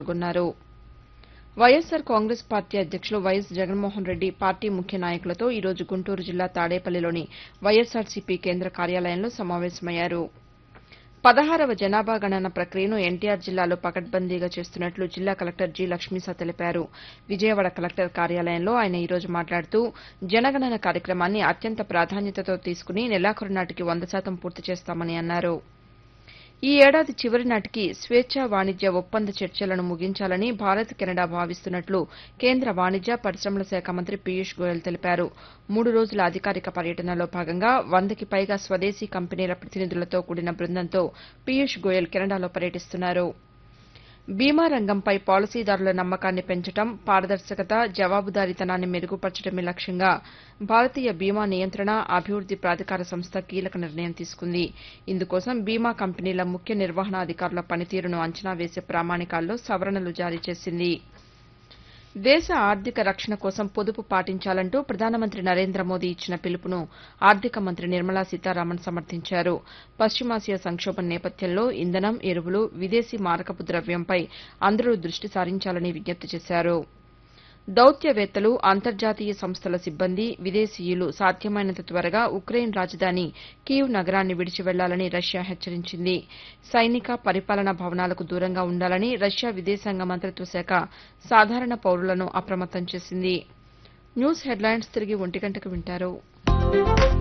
పాల్గొన్నారు వైఎస్సార్ కాంగ్రెస్ పార్టీ అధ్యక్షులు వైఎస్ జగన్మోహన్ రెడ్డి పార్టీ ముఖ్య నాయకులతో ఈ రోజు గుంటూరు జిల్లా తాడేపల్లిలోని వైఎస్సార్సీపీ కేంద్ర కార్యాలయంలో సమావేశమయ్యారు పదహారవ జనాభా గణన ప్రక్రియను ఎన్టీఆర్ జిల్లాలో పకడ్బందీగా చేస్తున్నట్లు జిల్లా కలెక్టర్ జి లక్ష్మీసా తెలిపారు విజయవాడ కలెక్టర్ కార్యాలయంలో ఆయన ఈ రోజు మాట్లాడుతూ జనగణన కార్యక్రమాన్ని అత్యంత ప్రాధాన్యతతో తీసుకుని నెలాఖరు నాటికి వంద శాతం పూర్తి చేస్తామని అన్నారు ఈ ఏడాది చివరి నాటికి స్వేచ్ఛా వాణిజ్య ఒప్పంద చర్చలను ముగించాలని భారత్ కెనడా భావిస్తున్నట్లు కేంద్ర వాణిజ్య పరిశ్రమల శాఖ మంత్రి పీయూష్ గోయల్ తెలిపారు మూడు రోజుల అధికారిక పర్యటనలో భాగంగా వందకి పైగా స్వదేశీ కంపెనీల ప్రతినిధులతో కూడిన బృందంతో పీయూష్ గోయల్ కెనడాలో పర్యటిస్తున్నారు బీమా రంగంపై పాలసీదారుల నమ్మకాన్ని పెంచడం పారదర్శకత జవాబుదారీతనాన్ని మెరుగుపర్చడమే లక్ష్యంగా భారతీయ బీమా నియంత్రణ అభివృద్ది ప్రాధికార సంస్థ కీలక నిర్ణయం తీసుకుంది ఇందుకోసం బీమా కంపెనీల ముఖ్య నిర్వహణాధికారుల పనితీరును అంచనా వేసే ప్రామాణికాల్లో సవరణలు జారీ చేసింది దేశ ఆర్థిక రక్షణ కోసం పొదుపు పాటించాలంటూ ప్రధానమంత్రి నరేంద్ర మోదీ ఇచ్చిన పిలుపును ఆర్థిక మంత్రి నిర్మలా సీతారామన్ సమర్థించారు పశ్చిమాసియా సంక్షోభం నేపథ్యంలో ఇంధనం ఎరువులు విదేశీ మారకపు ద్రవ్యంపై అందరూ దృష్టి సారించాలని విజ్ఞప్తి చేశారు దౌత్యవేత్తలు అంతర్జాతీయ సంస్థల సిబ్బంది విదేశీయులు సాధ్యమైనంత త్వరగా ఉక్రెయిన్ రాజధాని కీవ్ నగరాన్ని విడిచి వెళ్లాలని రష్యా హెచ్చరించింది సైనిక పరిపాలనా భవనాలకు దూరంగా ఉండాలని రష్యా విదేశాంగ మంత్రిత్వ శాఖ సాధారణ పౌరులను అప్రమత్తం చేసింది న్యూస్ హెడ్లైన్స్ తిరిగి ఒంటి గంటకు వింటారు